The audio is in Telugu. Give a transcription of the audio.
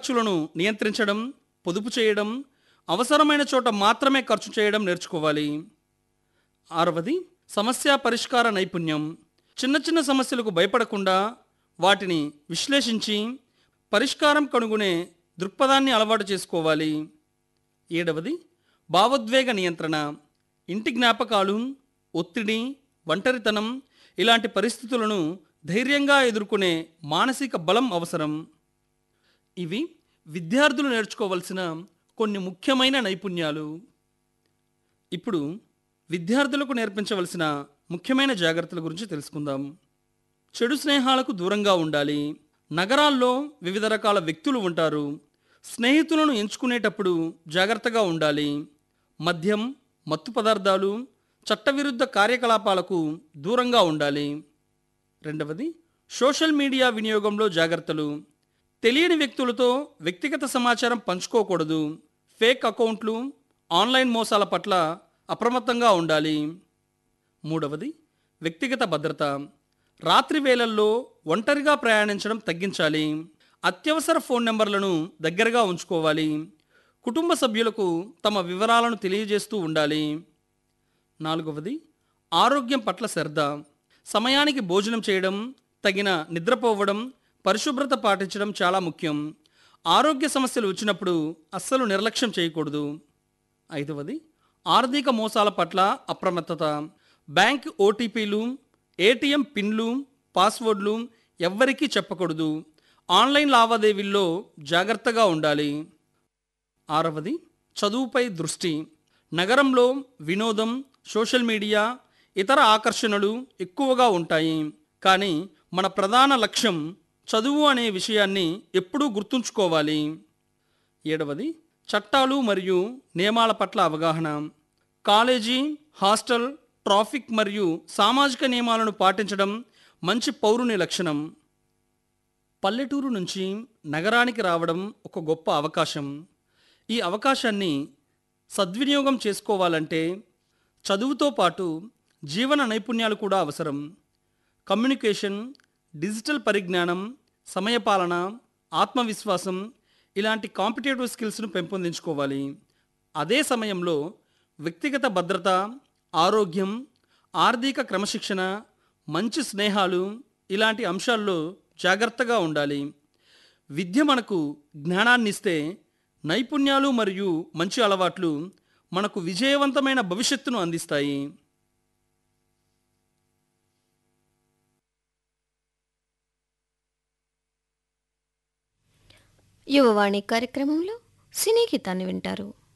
ఖర్చులను నియంత్రించడం పొదుపు చేయడం అవసరమైన చోట మాత్రమే ఖర్చు చేయడం నేర్చుకోవాలి ఆరవది సమస్య పరిష్కార నైపుణ్యం చిన్న చిన్న సమస్యలకు భయపడకుండా వాటిని విశ్లేషించి పరిష్కారం కనుగొనే దృక్పథాన్ని అలవాటు చేసుకోవాలి ఏడవది భావోద్వేగ నియంత్రణ ఇంటి జ్ఞాపకాలు ఒత్తిడి ఒంటరితనం ఇలాంటి పరిస్థితులను ధైర్యంగా ఎదుర్కొనే మానసిక బలం అవసరం ఇవి విద్యార్థులు నేర్చుకోవలసిన కొన్ని ముఖ్యమైన నైపుణ్యాలు ఇప్పుడు విద్యార్థులకు నేర్పించవలసిన ముఖ్యమైన జాగ్రత్తల గురించి తెలుసుకుందాం చెడు స్నేహాలకు దూరంగా ఉండాలి నగరాల్లో వివిధ రకాల వ్యక్తులు ఉంటారు స్నేహితులను ఎంచుకునేటప్పుడు జాగ్రత్తగా ఉండాలి మద్యం మత్తు పదార్థాలు చట్టవిరుద్ధ కార్యకలాపాలకు దూరంగా ఉండాలి రెండవది సోషల్ మీడియా వినియోగంలో జాగ్రత్తలు తెలియని వ్యక్తులతో వ్యక్తిగత సమాచారం పంచుకోకూడదు ఫేక్ అకౌంట్లు ఆన్లైన్ మోసాల పట్ల అప్రమత్తంగా ఉండాలి మూడవది వ్యక్తిగత భద్రత రాత్రి వేళల్లో ఒంటరిగా ప్రయాణించడం తగ్గించాలి అత్యవసర ఫోన్ నెంబర్లను దగ్గరగా ఉంచుకోవాలి కుటుంబ సభ్యులకు తమ వివరాలను తెలియజేస్తూ ఉండాలి నాలుగవది ఆరోగ్యం పట్ల శ్రద్ధ సమయానికి భోజనం చేయడం తగిన నిద్రపోవడం పరిశుభ్రత పాటించడం చాలా ముఖ్యం ఆరోగ్య సమస్యలు వచ్చినప్పుడు అస్సలు నిర్లక్ష్యం చేయకూడదు ఐదవది ఆర్థిక మోసాల పట్ల అప్రమత్తత బ్యాంక్ ఓటీపీలు ఏటీఎం పిన్లు పాస్వర్డ్లు ఎవ్వరికీ చెప్పకూడదు ఆన్లైన్ లావాదేవీల్లో జాగ్రత్తగా ఉండాలి ఆరవది చదువుపై దృష్టి నగరంలో వినోదం సోషల్ మీడియా ఇతర ఆకర్షణలు ఎక్కువగా ఉంటాయి కానీ మన ప్రధాన లక్ష్యం చదువు అనే విషయాన్ని ఎప్పుడూ గుర్తుంచుకోవాలి ఏడవది చట్టాలు మరియు నియమాల పట్ల అవగాహన కాలేజీ హాస్టల్ ట్రాఫిక్ మరియు సామాజిక నియమాలను పాటించడం మంచి పౌరుని లక్షణం పల్లెటూరు నుంచి నగరానికి రావడం ఒక గొప్ప అవకాశం ఈ అవకాశాన్ని సద్వినియోగం చేసుకోవాలంటే చదువుతో పాటు జీవన నైపుణ్యాలు కూడా అవసరం కమ్యూనికేషన్ డిజిటల్ పరిజ్ఞానం సమయపాలన ఆత్మవిశ్వాసం ఇలాంటి కాంపిటేటివ్ స్కిల్స్ను పెంపొందించుకోవాలి అదే సమయంలో వ్యక్తిగత భద్రత ఆరోగ్యం ఆర్థిక క్రమశిక్షణ మంచి స్నేహాలు ఇలాంటి అంశాల్లో జాగ్రత్తగా ఉండాలి విద్య మనకు జ్ఞానాన్ని ఇస్తే నైపుణ్యాలు మరియు మంచి అలవాట్లు మనకు విజయవంతమైన భవిష్యత్తును అందిస్తాయి యువవాణి కార్యక్రమంలో సినీ గీతాన్ని వింటారు